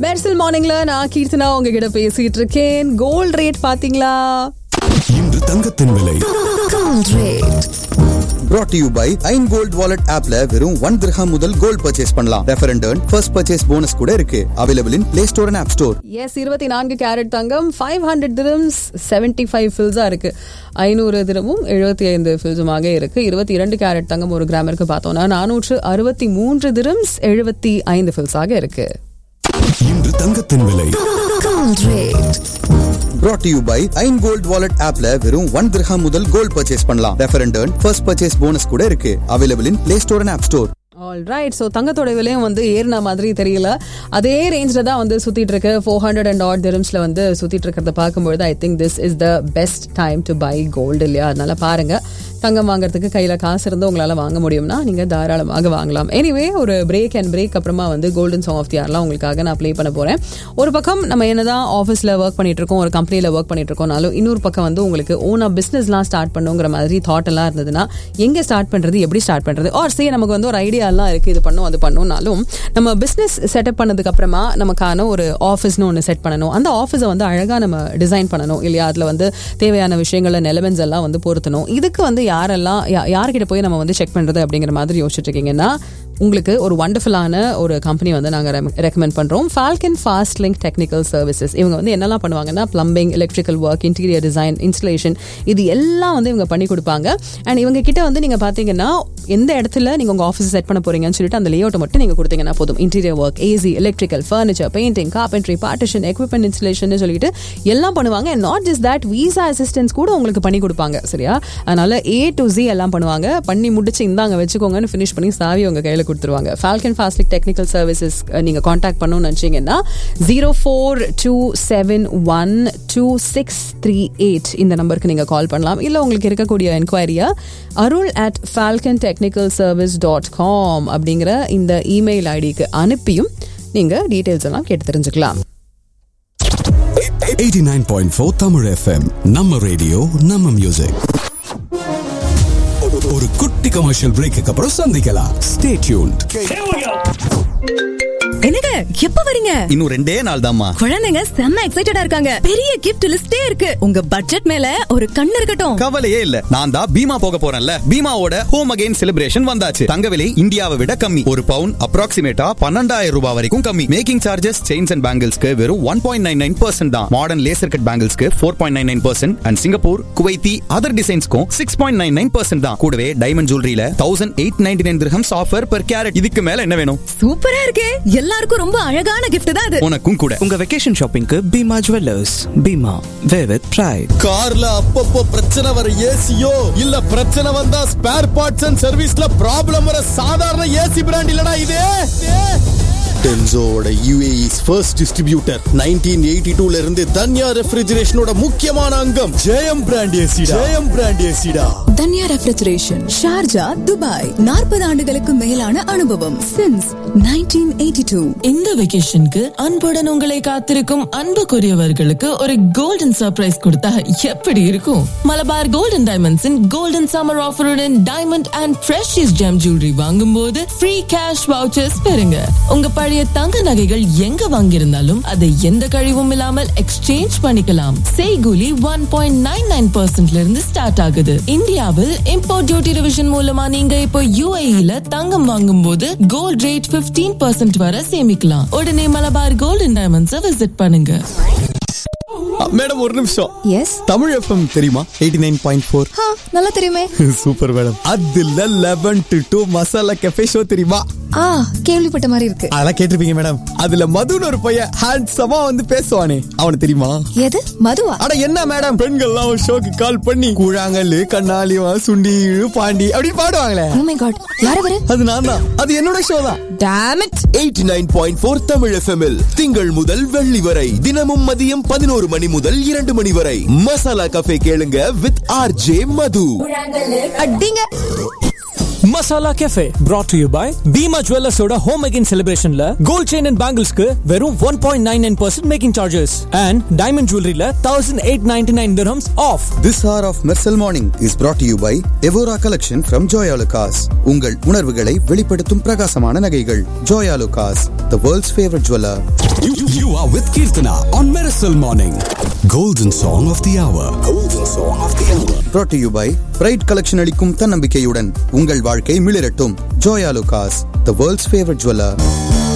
மெர்சல் மார்னிங்ல நான் கீர்த்தனா உங்ககிட்ட பேசிட்டு இருக்கேன் கோல்ட் ரேட் பாத்தீங்களா இன்று தங்கத்தின் விலை brought to you by Ain gold wallet ஆப்ல வெறும் ஒன் திரஹாம் முதல் கோல்ட் பர்ச்சேஸ் பண்ணலாம் refer and first purchase bonus கூட இருக்கு available in Play Store and App Store எஸ் இருபத்தி நான்கு கேரட் தங்கம் five hundred dirhams seventy five ஃபில்ஸா இருக்கு ஐநூறு திரமும் எழுபத்தி ஐந்து ஃபில்ஸுமாக இருக்கு இருபத்தி இரண்டு கேரட் தங்கம் ஒரு கிராமிற்கு பார்த்தோம்னா நானூற்று அறுபத்தி மூன்று திரம்ஸ் எழுபத்தி ஐந்து ஃபில்ஸாக இருக்கு இன்று தங்கத்தின் விலை brought to you by Ain gold wallet ஆப்ல வெறும் ஒன் திரஹாம் முதல் கோல்ட் பர்ச்சேஸ் பண்ணலாம் refer and first purchase bonus கூட இருக்கு available in Play Store and App Store all right so தங்கத்தோட விலையும் வந்து ஏறின மாதிரி தெரியல அதே ரேஞ்சில் தான் வந்து சுத்திட்டு இருக்கு ஃபோர் ஹண்ட்ரட் அண்ட் ஆட் திரம்ஸ்ல வந்து சுத்திட்டு இருக்கிறத பார்க்கும்பொழுது I think this is the best time to buy gold இல்லையா அதனால பாருங்க தங்கம் வாங்குறதுக்கு கையில் காசு இருந்து உங்களால் வாங்க முடியும்னா நீங்கள் தாராளமாக வாங்கலாம் எனிவே ஒரு பிரேக் அண்ட் பிரேக் அப்புறமா வந்து கோல்டன் சாங் ஆஃப் தி ஆர்லாம் உங்களுக்காக நான் ப்ளே பண்ண போகிறேன் ஒரு பக்கம் நம்ம என்னதான் ஆஃபீஸில் ஒர்க் பண்ணிட்டு இருக்கோம் ஒரு கம்பெனியில் ஒர்க் பண்ணிட்டு இருக்கோம்னாலும் இன்னொரு பக்கம் வந்து உங்களுக்கு ஓனா பிஸ்னஸ்லாம் ஸ்டார்ட் பண்ணுங்கிற மாதிரி தாட் எல்லாம் இருந்ததுன்னா எங்கே ஸ்டார்ட் பண்ணுறது எப்படி ஸ்டார்ட் பண்ணுறது ஆர் சே நமக்கு வந்து ஒரு ஐடியாலாம் இருக்குது இது பண்ணும் அது பண்ணும்னாலும் நம்ம பிஸ்னஸ் செட்டப் பண்ணதுக்கு அப்புறமா நமக்கான ஒரு ஆஃபீஸ்னு ஒன்று செட் பண்ணணும் அந்த ஆஃபீஸை வந்து அழகாக நம்ம டிசைன் பண்ணணும் இல்லையா அதில் வந்து தேவையான விஷயங்கள நிலவன்ஸ் எல்லாம் வந்து பொருத்தணும் இதுக்கு வந்து யாரெல்லாம் யா- யார்கிட்ட போய் நம்ம வந்து செக் பண்ணுறது அப்படிங்கிற மாதிரி யோசிச்சுட்டு இருக்கீங்கன்னா உங்களுக்கு ஒரு வண்டர்ஃபுல்லான ஒரு கம்பெனி வந்து நாங்கள் ரெக்கமெண்ட் பண்ணுறோம் Falcon fast link technical services இவங்க வந்து என்னெல்லாம் பண்ணுவாங்கன்னா plumbing electrical work interior design installation இது எல்லாம் வந்து இவங்க பண்ணி கொடுப்பாங்க அண்ட் இவங்க கிட்ட வந்து நீங்கள் பார்த்தீங்கன்னா எந்த இடத்துல நீங்கள் உங்கள் ஆஃபீஸ் செட் பண்ண போறீங்கன்னு சொல்லிட்டு அந்த லேஅவுட்டை மட்டும் நீங்கள் கொடுத்தீங்கன்னா போதும் interior work AC electrical furniture painting carpentry partition equipment installation சொல்லிட்டு எல்லாம் பண்ணுவாங்க and not just that visa assistance கூட உங்களுக்கு பண்ணி கொடுப்பாங்க சரியா அதனால ஏ டு ஜி எல்லாம் பண்ணுவாங்க பண்ணி முடிச்சு இந்தாங்க வச்சுக்கோங்கன்னு ஃபினிஷ் பண்ணி சாவி உங்க கையில கொடுத்துருவாங்க ஃபால்கன் ஃபாஸ்டிக் டெக்னிக்கல் சர்வீசஸ் நீங்க காண்டாக்ட் பண்ணணும்னு நினைச்சீங்கன்னா zero four two seven one two six three eight இந்த நம்பருக்கு நீங்க கால் பண்ணலாம் இல்ல உங்களுக்கு இருக்கக்கூடிய என்கொயரியா Arul at Falcon technical service dot com அப்படிங்கிற இந்த இமெயில் ஐடிக்கு அனுப்பியும் நீங்க டீடைல்ஸ் எல்லாம் கேட்டு தெரிஞ்சுக்கலாம் 89.4 தமிழ் எஃப்எம் நம்ம ரேடியோ நம்ம மியூசிக் ஒரு குட்டி கமர்ஷியல் பிரேக்கு அப்புறம் சந்திக்கலாம் ஸ்டே டியூன்ட் என்னங்க எப்ப வரீங்க இன்னும் ரெண்டே நாள் தாம்மா குழந்தைங்க செம்ம எக்ஸைட்டடா இருக்காங்க பெரிய கிஃப்ட் லிஸ்டே இருக்கு உங்க பட்ஜெட் மேல ஒரு கண் இருக்கட்டும் கவலையே இல்ல நான் தான் பீமா போக போறேன்ல பீமாவோட ஹோம் அகைன் செலிப்ரேஷன் வந்தாச்சு தங்க விலை இந்தியாவை விட கம்மி ஒரு பவுன் அப்ராக்சிமேட்டா பன்னெண்டாயிரம் ரூபாய் வரைக்கும் கம்மி மேக்கிங் சார்ஜஸ் செயின்ஸ் அண்ட் பேங்கிள்ஸ்க்கு வெறும் one point nine nine percent தான் மாடர்ன் லேசர் கட் பேங்கிள்ஸ்க்கு four point nine nine percent and Singapore Kuwaiti other டிசைன்ஸ்க்கும் six point nine nine percent தான் கூடவே டைமண்ட் ஜுவல்லரியில thousand eight ninety nine dirhams offer per carat இதுக்கு மேல என்ன வேணும் சூப்பரா இருக்கே எல்லாருக்கும் ரொம்ப அழகான கிஃப்ட் தான் அது உனக்கும் கூட உங்க வெக்கேஷன் ஷாப்பிங்க்கு Bhima jewellers Bhima way with pride கார்ல அப்பப்போ பிரச்சனை வர ஏசியோ இல்ல பிரச்சனை வந்தா ஸ்பேர் பார்ட்ஸ் அண்ட் சர்வீஸ்ல ப்ராப்ளம் வர சாதாரண ஏசி பிராண்ட் இல்லடா இது டென்சோவோட யூஏஇஸ் ஃபர்ஸ்ட் டிஸ்ட்ரிபியூட்டர் 1982 ல இருந்து தன்யா ரெஃப்ரிஜரேஷனோட முக்கியமான அங்கம் Jayam brand AC Jayam brand ஏசிடா தன்யா ரெஃப்ரிஜரேஷன் ஷார்ஜா துபாய் நாற்பது ஆண்டுகளுக்கு மேலான அனுபவம் சின்ஸ் 1982 இந்த வெகேஷனுக்கு அன்புடன் உங்களை காத்திருக்கும் அன்புக்குரியவர்களுக்கு ஒரு கோல்டன் சர்ப்ரைஸ் கொடுத்தா எப்படி இருக்கும் மலபார் கோல்டன் டைமண்ட்ஸின் கோல்டன் சம்மர் ஆஃபருடன் diamond and precious gem jewellery வாங்கும் போது ஃப்ரீ கேஷ் வவுச்சர்ஸ் பெறுங்க உங்க பழைய தங்க நகைகள் எங்க வாங்கியிருந்தாலும் அதை எந்த கழிவும் இல்லாமல் எக்ஸ்சேஞ்ச் பண்ணிக்கலாம் செய்கூலி ஒன் பாயிண்ட் நைன் நைன் பர்சன்ட்ல இருந்து ஸ்டார்ட் ஆகுது இந்தியாவில் இம்போர்ட் டியூட்டி டிவிஷன் மூலமா நீங்க இப்போ யூஏஇல தங்கம் வாங்கும் போது கோல்ட் ரேட் 15% பர்சன்ட் வரை சேமிக்கலாம் உடனே மலபார் கோல்டன் டைமண்ட்ஸை விசிட் பண்ணுங்க மேடம் ஒரு நிமிஷம் எஸ் தமிழ் எஃப்எம் தெரியுமா 89.4 நைன் பாயிண்ட் ஃபோர் நல்லா தெரியுமே சூப்பர் மேடம் அதுல eleven to two masala cafe show தெரியுமா ஆ கேள்விப்பட்ட மாதிரி இருக்கு அதெல்லாம் கேட்டிருப்பீங்க மேடம் அதுல மதுன்னு ஒரு பையன் ஹேண்ட்ஸமா வந்து பேசுவானே அவனுக்கு தெரியுமா எது மதுவா அட என்ன மேடம் பெண்கள்லாம் ஒரு ஷோக்கு கால் பண்ணி கூழாங்கல்லு கண்ணாலிவா சுண்டி இழு, பாண்டி அப்படின்னு பாடுவாங்களே ஓ மை காட் யார் அவரு அது நான் தான் அது என்னோட ஷோ தான் டாம் இட் eighty nine point four Tamil எஃப்எம்எல் திங்கள் முதல் வெள்ளி வரை தினமும் மதியம் பதினோரு மணி முதல் இரண்டு மணி வரை மசாலா கஃபே கேளுங்க வித் ஆர் ஜே மது அடிங்க masala cafe brought to you by Bhima ஜுவல்லர்ஸோட ஹோம் அகைன் செலிப்ரேஷன்ல கோல்ட் செயின் அண்ட் பேங்கிள்ஸ்க்கு வெறும் one point nine nine percent making charges and diamond ஜுவல்லரியில thousand eight ninety nine dirhams off This hour of Mersal Morning is brought to you by Evora Collection from Joya Lucas. உங்கள் உணர்வுகளை வெளிப்படுத்தும் பிரகாசமான நகைகள் Joya Lucas, the world's favorite jeweler. You, you are with Kirtana on Miracle Morning. Golden Song of the Hour. Golden Song of the Hour. brought to you by pride collection அளிக்கும் தன்னம்பிக்கையுடன் உங்கள் வாழ்க்கை மிளிரட்டும் Joyalukkas the world's favourite jeweller